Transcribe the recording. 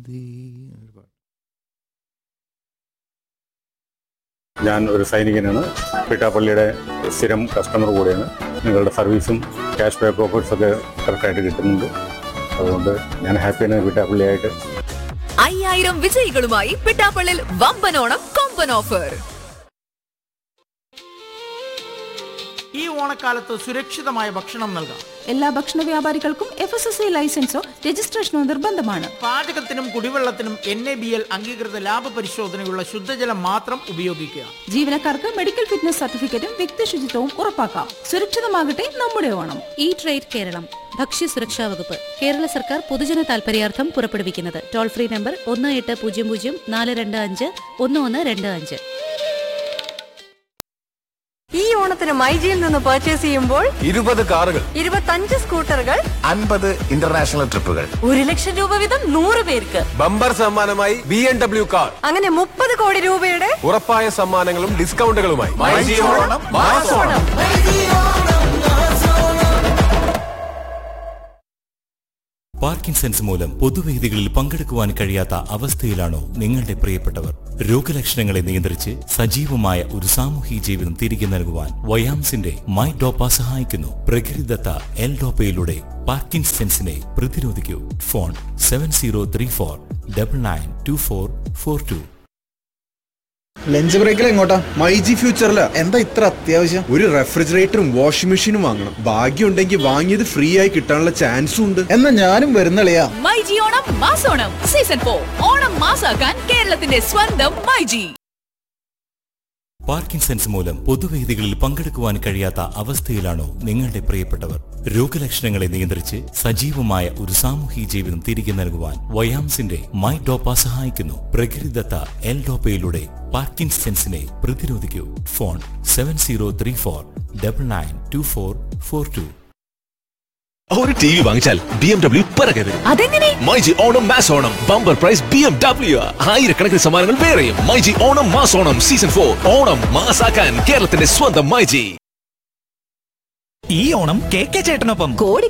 ഞാൻ ഒരു സൈനികനാണ് പിട്ടാപ്പള്ളിയുടെ സ്ഥിരം കസ്റ്റമർ കൂടിയാണ് നിങ്ങളുടെ സർവീസും ക്യാഷ് ബാക്ക് ഓഫേഴ്സ് ഒക്കെ കറക്റ്റായിട്ട് കിട്ടുന്നുണ്ട് അതുകൊണ്ട് ഞാൻ ഹാപ്പിയാണ് പിട്ടാപ്പള്ളിയായിട്ട് അയ്യായിരം വിജയികളുമായി പിട്ടാപ്പള്ളിൽ വമ്പനോണം കൊമ്പൻ ഓഫർ ഈ ഓണക്കാലത്ത് സുരക്ഷിതമായ ഭക്ഷണം നൽകാം എല്ലാ ഭക്ഷണ വ്യാപാരികൾക്കും എഫ് എസ് എസ് ഐ ലൈസൻസോ രജിസ്ട്രേഷനോ നിർബന്ധമാണ് പാചകത്തിനും കുടിവെള്ളത്തിനും എൻ എ ബി എൽ അംഗീകൃത ലാഭ പരിശോധനയുള്ള ശുദ്ധജലം മാത്രം ഉപയോഗിക്കുക ജീവനക്കാർക്ക് മെഡിക്കൽ ഫിറ്റ്നസ് സർട്ടിഫിക്കറ്റും വ്യക്തി ശുചിത്വവും ഉറപ്പാക്കാം സുരക്ഷിതമാകട്ടെ നമ്മുടെ ഓണം ഈ ട്രേഡ് കേരളം ഭക്ഷ്യസുരക്ഷാ വകുപ്പ് കേരള സർക്കാർ പൊതുജന താൽപര്യാർത്ഥം പുറപ്പെടുവിക്കുന്നത് ടോൾ ഫ്രീ നമ്പർ ഒന്ന് എട്ട് പൂജ്യം പൂജ്യം നാല് രണ്ട് അഞ്ച് ഒന്ന് ഒന്ന് രണ്ട് അഞ്ച് ഈ ഓണത്തിന് മൈജിയിൽ നിന്ന് പർച്ചേസ് ചെയ്യുമ്പോൾ ഇരുപത് കാറുകൾ ഇരുപത്തഞ്ച് സ്കൂട്ടറുകൾ അൻപത് ഇന്റർനാഷണൽ ട്രിപ്പുകൾ ഒരു ലക്ഷം രൂപ വീതം നൂറ് പേർക്ക് ബമ്പർ സമ്മാനമായി ബി എം ഡബ്ല്യു കാർ അങ്ങനെ മുപ്പത് കോടി രൂപയുടെ ഉറപ്പായ സമ്മാനങ്ങളും ഡിസ്കൗണ്ടുകളുമായി ഓണം പാർക്കിൻസൺസ് മൂലം പൊതുവേദികളിൽ പങ്കെടുക്കുവാൻ കഴിയാത്ത അവസ്ഥയിലാണോ നിങ്ങളുടെ പ്രിയപ്പെട്ടവർ രോഗലക്ഷണങ്ങളെ നിയന്ത്രിച്ച് സജീവമായ ഒരു സാമൂഹിക ജീവിതം തിരികെ നൽകുവാൻ വയാംസിന്റെ മൈ ഡോപ്പ സഹായിക്കുന്നു പ്രകൃതിദത്ത എൽ ഡോപ്പയിലൂടെ പാർക്കിൻസൺസിനെ പ്രതിരോധിക്കൂ phone seven zero three four double nine two four four two lunch ബ്രേക്കിൽ എങ്ങോട്ടാ മൈജി ഫ്യൂച്ചറിൽ എന്താ ഇത്ര അത്യാവശ്യം ഒരു റെഫ്രിജറേറ്ററും വാഷിംഗ് മെഷീനും വാങ്ങണം ഭാഗ്യം ഉണ്ടെങ്കിൽ വാങ്ങിയത് ഫ്രീ ആയി കിട്ടാനുള്ള ചാൻസും ഉണ്ട് എന്നാ ഞാനും വരുന്നളിയാ മൈജി ഓണം മാസോണം സീസൺ ഫോർ ഓണം മാസാക്കാൻ കേരളത്തിന്റെ സ്വന്തം മൈജി പാർക്കിൻസൺസ് മൂലം പൊതുവേദികളിൽ പങ്കെടുക്കുവാൻ കഴിയാത്ത അവസ്ഥയിലാണോ നിങ്ങളുടെ പ്രിയപ്പെട്ടവർ രോഗലക്ഷണങ്ങളെ നിയന്ത്രിച്ച് സജീവമായ ഒരു സാമൂഹിക ജീവിതം തിരികെ നൽകുവാൻ വയാംസിന്റെ മൈ ഡോപ്പ സഹായിക്കുന്നു പ്രകൃതിദത്ത എൽ ഡോപ്പയിലൂടെ പാർക്കിൻസൺസിനെ പ്രതിരോധിക്കൂ phone seven zero three four double nine two four four two ഒരു ടി വി വാങ്ങിച്ചാൽ ബി എം ഡബ്ല്യു പിറകരുത് അതെങ്ങനെ myG Onam mass Onam bumper prize B M W ആയിരക്കണക്കിന് സമ്മാനങ്ങൾ വേറെയും myG Onam mass Onam season for Onam മാസാക്കാൻ കേരളത്തിന്റെ സ്വന്തം മൈജി ഈ ഓണം കെ കെ ചേട്ടനൊപ്പം കോടി